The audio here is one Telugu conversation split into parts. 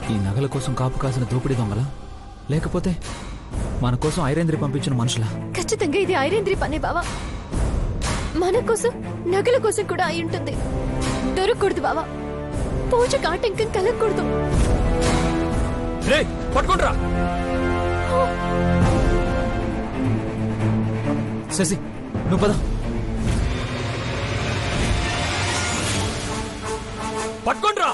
ఈ నగల కోసం కాపు కాసిన దోపిడీ దొంగల లేకపోతే మన కోసం ఐరేంద్రి పంపించిన మనుషులా ఖచ్చితంగా ఇది ఐరేంద్రి పనే బావా మన కోసం నగల కోసం కూడా అయి ఉంటుంది దొరకకూడదు బావా పూజకు ఆటంకం కలగకూడదు రే పట్టుకుంట్రా శశి నువ్వు పద పట్టుకుంట్రా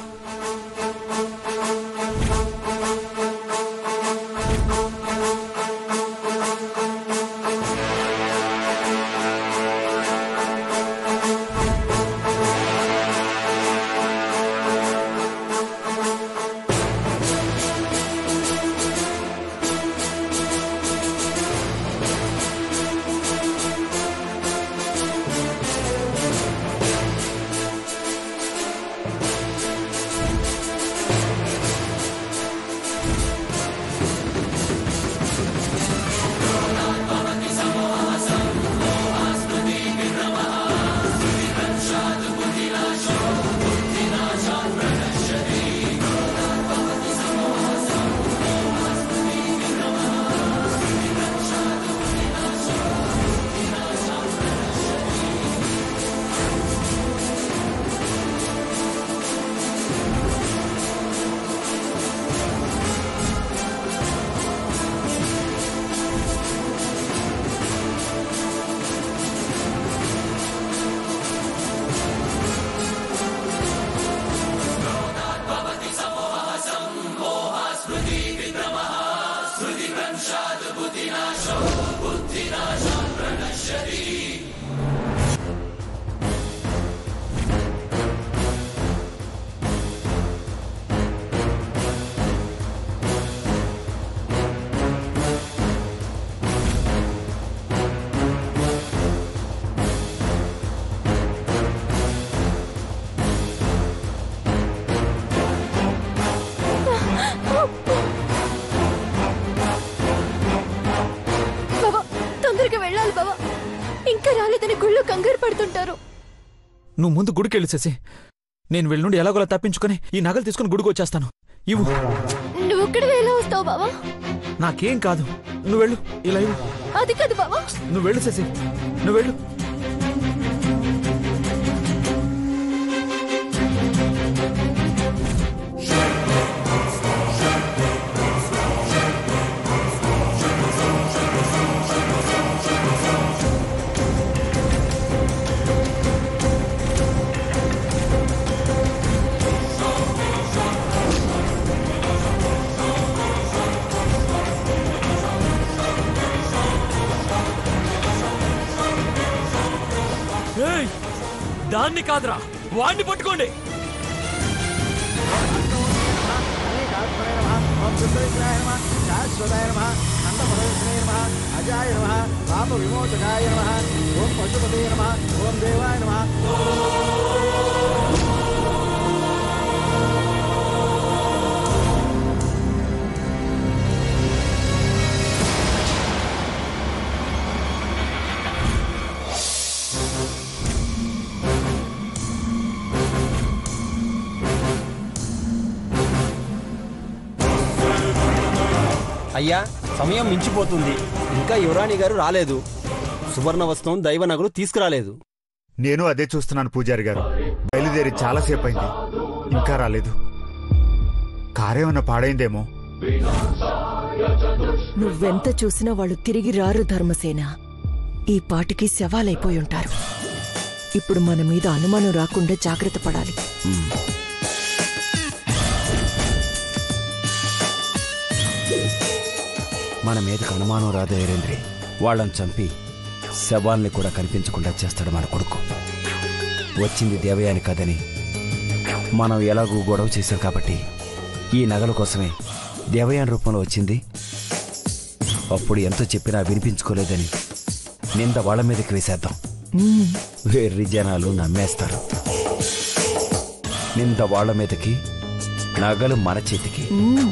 బావా తొందరగా వెళ్ళాలి బావా ఇంకా రాలేదని గుళ్ళు కంగారు పడుతుంటారు నువ్వు ముందు గుడికి వెళ్ళు శశి నేను వీళ్ళ నుండి ఎలాగోలా తప్పించుకొని ఈ నగలు తీసుకుని గుడికి వచ్చేస్తాను ఇవ్వు నువ్వు ఇక్కడ ఎలా వస్తావు బావా నాకేం కాదు నువ్వు వెళ్ళు ఇలా ఇవ్వు అది కాదు బావా నువ్వు వెళ్ళు శశి నువ్వు వెళ్ళు దాన్ని కాదురా వాడిని పట్టుకోండి ఓం శుద్ధవిగ్రహాయ నమ శాశ్వతాయ నమ ఖండపరవిష్ణే నమ అజాయ నమ పాప విమోచకాయ నమ ఓం పశుపతే నమ ఓం దేవాయ నమ అయ్యా సమయం మించిపోతుంది ఇంకా యువరాణి గారు రాలేదు సువర్ణ వస్త్రం దైవ నగలు తీసుకురాలేదు నేను అదే చూస్తున్నాను పూజారి గారు బయలుదేరి చాలాసేపు అయింది ఇంకా రాలేదు కారేమన్నా పాడైందేమో నువ్వెంత చూసినా వాళ్ళు తిరిగి రారు ధర్మసేన ఈ పాటికి శవాలైపోయి ఉంటారు ఇప్పుడు మన మీద అనుమానం రాకుండా జాగ్రత్త పడాలి మన మీదకు అనుమానం రాదు ఐరేంద్రి వాళ్ళని చంపి శవాల్ని కూడా కనిపించకుండా చేస్తాడు మన కొడుకు వచ్చింది దేవయాని కదని మనం ఎలాగూ గొడవ చేశాం కాబట్టి ఈ నగల కోసమే దేవయాని రూపంలో వచ్చింది అప్పుడు ఎంత చెప్పినా వినిపించుకోలేదని నింద వాళ్ళ మీదకి వేసేద్దాం వెర్రి జనాలు నమ్మేస్తారు నింద వాళ్ళ మీదకి నగలు మన చేతికి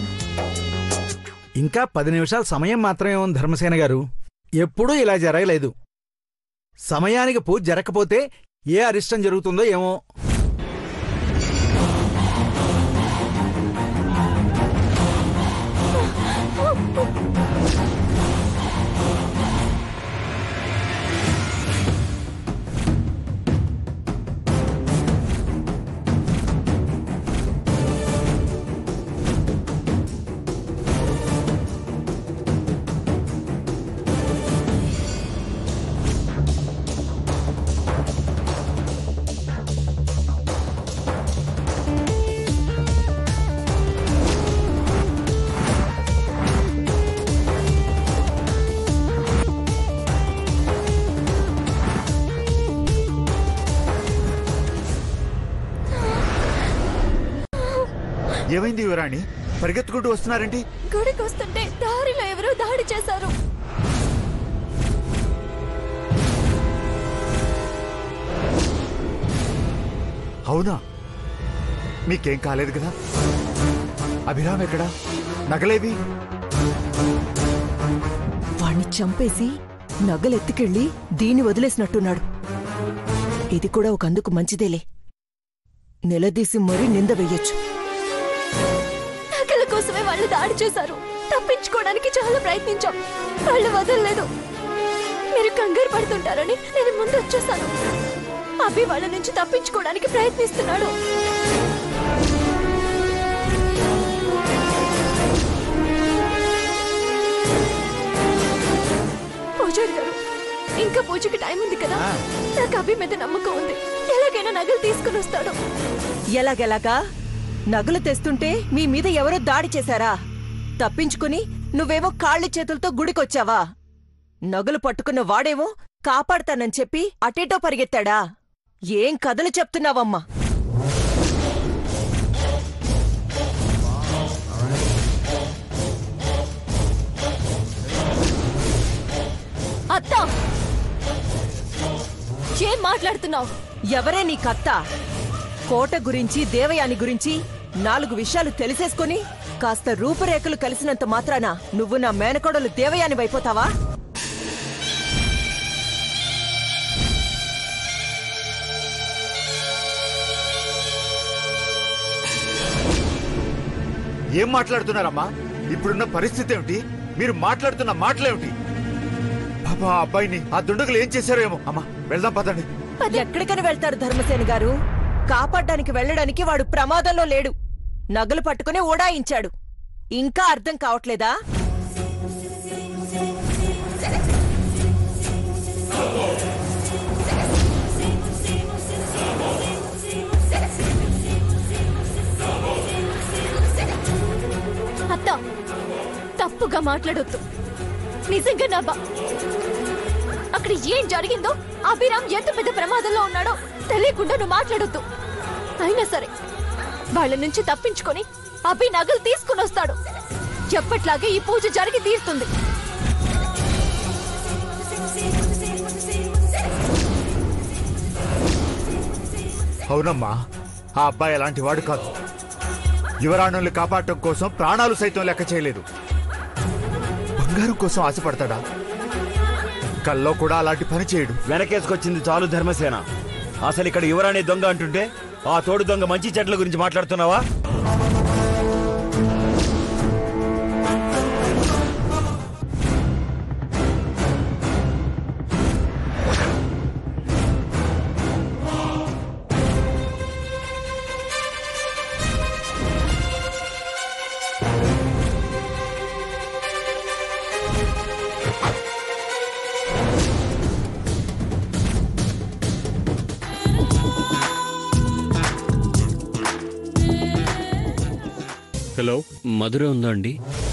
ఇంకా పది నిమిషాల సమయం మాత్రమే ఉంది ధర్మసేన గారు ఎప్పుడూ ఇలా జరగలేదు సమయానికి పూజ జరగకపోతే ఏ అరిష్టం జరుగుతుందో ఏమో ఏమైంది యువరాణి పరిగెత్తుకుంటూ వస్తున్నారేంటి గుడికి వస్తుంటే దారిలో ఎవరో దాడి చేశారు అవునా మీకేం కాలేదు కదా అభిరామ్ ఎక్కడా నగలేవి వాణ్ణి చంపేసి నగలెత్తుకెళ్ళి దీన్ని వదిలేసినట్టున్నాడు ఇది కూడా ఒక అందుకు మంచిదేలే నిలదీసి మరీ నింద వెయ్యొచ్చు నగల కోసమే వాళ్ళు దాడి చేశారు తప్పించుకోవడానికి చాలా ప్రయత్నించాం వాళ్ళు వదలలేదు మీరు కంగారు పడుతుంటారని నేను ముందు వచ్చేసాను అభి వాళ్ళ నుంచి తప్పించుకోవడానికి ప్రయత్నిస్తున్నాడు పూజారి గారు ఇంకా పూజకి టైం ఉంది కదా నాకు అభి మీద నమ్మకం ఉంది ఎలాగైనా నగలు తీసుకుని వస్తాడు ఎలాగెలాగా నగలు తెస్తుంటే మీ మీద ఎవరో దాడి చేశారా తప్పించుకుని నువ్వేమో కాళ్ళు చేతులతో గుడికొచ్చావా నగలు పట్టుకున్న వాడేమో కాపాడతానని చెప్పి అటేటో పరిగెత్తాడా ఏం కథలు చెప్తున్నావమ్మా అత్త ఏం మాట్లాడుతున్నావు ఎవరే నీ కత్త కోట గురించి దేవయాని గురించి నాలుగు విషయాలు తెలిసేసుకొని కాస్త రూపురేఖలు కలిసినంత మాత్రాన నువ్వు నా మేనకోడలు దేవయాని వైపోతావా ఏం మాట్లాడుతున్నారమ్మా ఇప్పుడున్న పరిస్థితి ఏమిటి మీరు మాట్లాడుతున్న మాటలేమిటి పాపా ఆ అబ్బాయిని ఆ దుండగులు ఏం చేశారో ఏమో అమ్మా వెళ్దాం పదండి ఎక్కడికని వెళ్తారు ధర్మసేన గారు కాపాడ్డానికి వెళ్ళడానికి వాడు ప్రమాదంలో లేడు నగలు పట్టుకుని ఓడాయించాడు ఇంకా అర్థం కావట్లేదా అత్త తప్పుగా మాట్లాడొద్దు నిజంగా నా బా అక్కడ ఏం జరిగిందో అభిరామ్ ఎంత పెద్ద ప్రమాదంలో ఉన్నాడో తెలియకుండా నువ్వు మాట్లాడొద్దు అయినా సరే వాళ్ళ నుంచి తప్పించుకొని అభి నగలు తీసుకుని వస్తాడు ఎప్పట్లాగే ఈ పూజ జరిగి తీరుతుంది అవునమ్మా ఆ అబ్బాయి అలాంటి వాడు కాదు యువరాణుల్ని కాపాడటం కోసం ప్రాణాలు సైతం లెక్క చేయలేదు బంగారం కోసం ఆశపడతాడా కల్లో కూడా అలాంటి పని చేయడు వెనకేసుకొచ్చింది చాలు ధర్మసేన అసలు ఇక్కడ యువరాణి దొంగ అంటుంటే ఆ తోడు దొంగ మంచి చెట్ల గురించి మాట్లాడుతున్నావా హలో మధుర ఉందా అండి